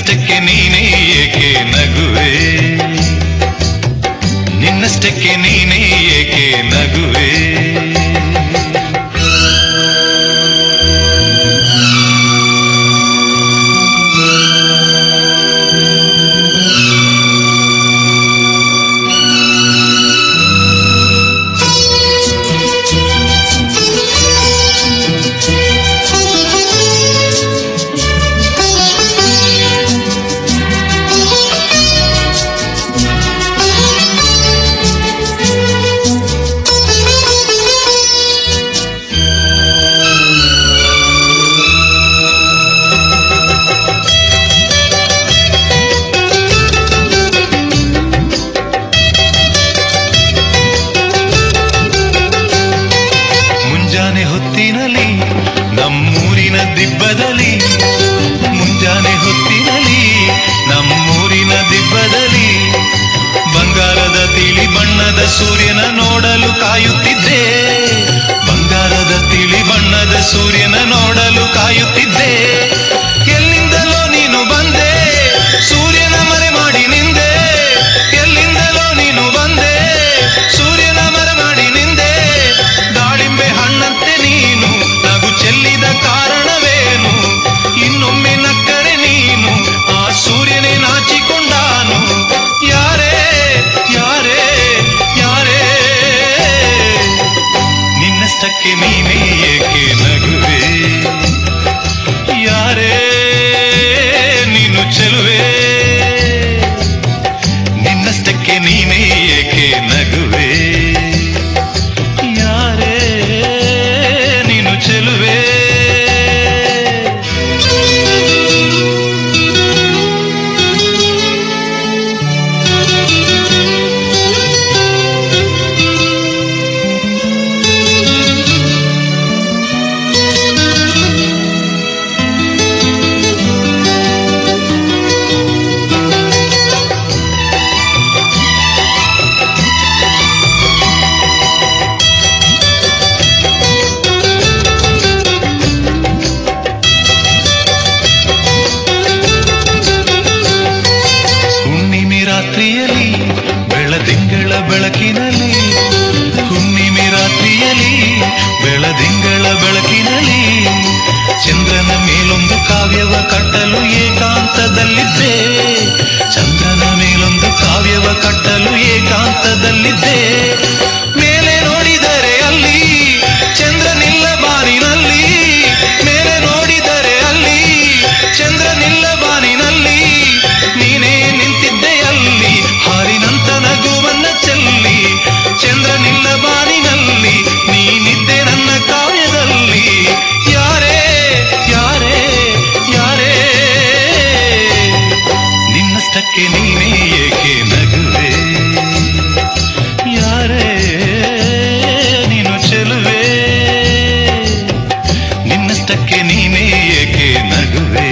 ನಿನ್ನಷ್ಟಕ್ಕೆ ನೀನೇ ಏಕೆ ನಗುವೆ ನಿನ್ನಷ್ಟಕ್ಕೆ ನೀನೇ ಏಕೆ ನಗುವೆ ಮುಂಜಾನೆ ಹೊತ್ತಿನಲ್ಲಿ ನಮ್ಮೂರಿನ ದಿಬ್ಬದಲ್ಲಿ ಮುಂಜಾನೆ ಹೊತ್ತಿನಲ್ಲಿ ನಮ್ಮೂರಿನ ದಿಬ್ಬದಲ್ಲಿ ಬಂಗಾರದ ತಿಳಿ ಬಣ್ಣದ ಸೂರ್ಯನ ನೋಡಲು ಕಾಯುತ್ತಿದ್ದೆ ಬಂಗಾರದ ತಿಳಿ ಬಣ್ಣದ ಸೂರ್ಯನ ನೋಡಲು ಕಾಯುತ್ತಿದ್ದೆ ಎಲ್ಲಿಂದಲೋ ನೀನು ಬಂದೆ ಸೂರ್ಯನ ಮರೆ ಮಾಡಿ ನಿಂದೆ ಎಲ್ಲಿಂದಲೋ ನೀನು ಬಂದೆ ಸೂರ್ಯನ ಮರೆ ಮಾಡಿ ನಿಂದೆ ದಾಳಿಂಬೆ ಹಣ್ಣಂತೆ ನೀನು ನಗು ಚೆಲ್ಲಿದ ಕಾರಣವೇನು ಇನ್ನೊಮ್ಮೆ ನಕ್ಕರೆ ನೀನು ಆ ಸೂರ್ಯನೇ ನಾಚಿಕೊಂಡಾನು ಯಾರೇ ಯಾರೇ ಯಾರೇ ನಿನ್ನಷ್ಟಕ್ಕೆ ನೀನೇ ಏಕೆ ನಗುವೆ ಯಾರೇ ನೀನು ಚೆಲುವೆ ನಿನ್ನಷ್ಟಕ್ಕೆ ನೀನೇ ಏಕೆ ನಗುವೆ ಯಾರೇ ನೀನು ಚೆಲುವೆ ಹುಣ್ಣಿಮೆ ರಾತ್ರಿಯಲ್ಲಿ ಬೆಳದಿಂಗಳ ಬೆಳಕಿನಲ್ಲಿ ಹುಣ್ಣಿಮೆ ರಾತ್ರಿಯಲ್ಲಿ ಬೆಳದಿಂಗಳ ಬೆಳಕಿನಲ್ಲಿ ಚಂದ್ರನ ಮೇಲೊಂದು ಕಾವ್ಯವ ಕಟ್ಟಲು ಏಕಾಂತದಲ್ಲಿದ್ದೆ ಚಂದ್ರನ ಮೇಲೊಂದು ಕಾವ್ಯವ ಕಟ್ಟಲು ಏಕಾಂತದಲ್ಲಿದ್ದೆ ಮೇಲೆ ನೋಡಿದರೆ ಅಲ್ಲಿ ಚಂದ್ರನಿಲ್ಲ ಬಾನಿನಲ್ಲಿ ಮೇಲೆ ನೋಡಿದರೆ ಅಲ್ಲಿ ಚಂದ್ರನಿಲ್ಲ ಬಾನಿನಲ್ಲಿ ನೀನೇ ನಿಂತಿದ್ದೆ ಅಲ್ಲಿ ಹಾರಿನಂತ ನಗುವನ್ನ ಚೆಲ್ಲಿ ಚಂದ್ರನಿಲ್ಲ ಬಾನಿನಲ್ಲಿ ನೀನಿದ್ದೆ ನನ್ನ ಕಾವ್ಯದಲ್ಲಿ ಯಾರೇ ಯಾರೇ ಯಾರೇ ನಿನ್ನಷ್ಟಕ್ಕೆ ನೀನೇ ಏಕೆ ನಗುವೆ ಯಾರೇ ನೀನು ಚೆಲುವೆ ನಿನ್ನಷ್ಟಕ್ಕೆ ನೀನೇ ಏಕೆ ನಗುವೆ